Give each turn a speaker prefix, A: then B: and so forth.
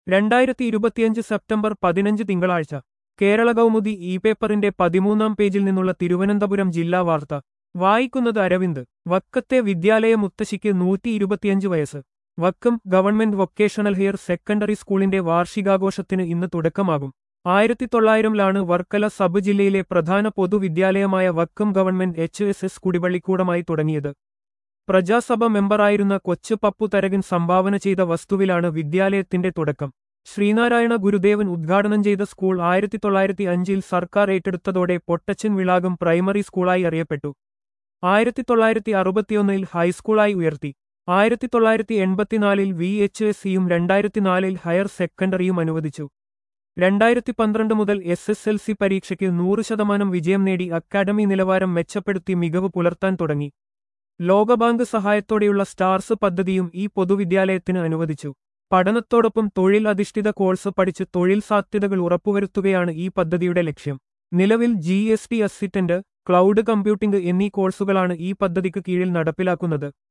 A: രണ്ടായിരത്തി ഇരുപത്തിയഞ്ച് സെപ്റ്റംബർ പതിനഞ്ച് തിങ്കളാഴ്ച കേരള കൗമുദി ഇ പേപ്പറിന്റെ പതിമൂന്നാം പേജിൽ നിന്നുള്ള തിരുവനന്തപുരം ജില്ലാ വാർത്ത വായിക്കുന്നത് അരവിന്ദ് വക്കത്തെ വിദ്യാലയ മുത്തശ്ശിക്ക് നൂറ്റി ഇരുപത്തിയഞ്ച് വയസ്സ് Vakkom government vocational higher secondary സ്കൂളിന്റെ വാർഷികാഘോഷത്തിന് ഇന്ന് തുടക്കമാകും ആയിരത്തി തൊള്ളായിരംലാണ് വർക്കല സബ് ജില്ലയിലെ പ്രധാന പൊതുവിദ്യാലയമായ Vakkom government H S S കുടിവള്ളിക്കൂടമായി തുടങ്ങിയത് പ്രജാസഭ മെമ്പറായിരുന്ന കൊച്ചു പപ്പു തരകൻ സംഭാവന ചെയ്ത വസ്തുവിലാണ് വിദ്യാലയത്തിന്റെ തുടക്കം ശ്രീനാരായണ ഗുരുദേവൻ ഉദ്ഘാടനം ചെയ്ത സ്കൂൾ ആയിരത്തി തൊള്ളായിരത്തി അഞ്ചിൽ സർക്കാർ ഏറ്റെടുത്തതോടെ പൊട്ടച്ചൻ വിളാകം പ്രൈമറി സ്കൂളായി അറിയപ്പെട്ടു ആയിരത്തി തൊള്ളായിരത്തി അറുപത്തിയൊന്നിൽ ഹൈസ്കൂളായി ഉയർത്തി ആയിരത്തി തൊള്ളായിരത്തി എൺപത്തിനാലിൽ വി എച്ച് എസ് സിയും രണ്ടായിരത്തിനാലിൽ ഹയർ സെക്കൻഡറിയും അനുവദിച്ചു രണ്ടായിരത്തി പന്ത്രണ്ട് മുതൽ എസ് എസ് എൽ സി പരീക്ഷയ്ക്ക് നൂറ് ശതമാനം വിജയം നേടി അക്കാഡമി നിലവാരം മെച്ചപ്പെടുത്തി മികവ് പുലർത്താൻ തുടങ്ങി ലോകബാങ്ക് സഹായത്തോടെയുള്ള സ്റ്റാർസ് പദ്ധതിയും ഈ പൊതുവിദ്യാലയത്തിന് അനുവദിച്ചു പഠനത്തോടൊപ്പം തൊഴിൽ അധിഷ്ഠിത കോഴ്സ് പഠിച്ച് തൊഴിൽ സാധ്യതകൾ ഉറപ്പുവരുത്തുകയാണ് ഈ പദ്ധതിയുടെ ലക്ഷ്യം നിലവിൽ G S T assistant cloud computing എന്നീ കോഴ്സുകളാണ് ഈ പദ്ധതിക്ക് കീഴിൽ നടപ്പിലാക്കുന്നത്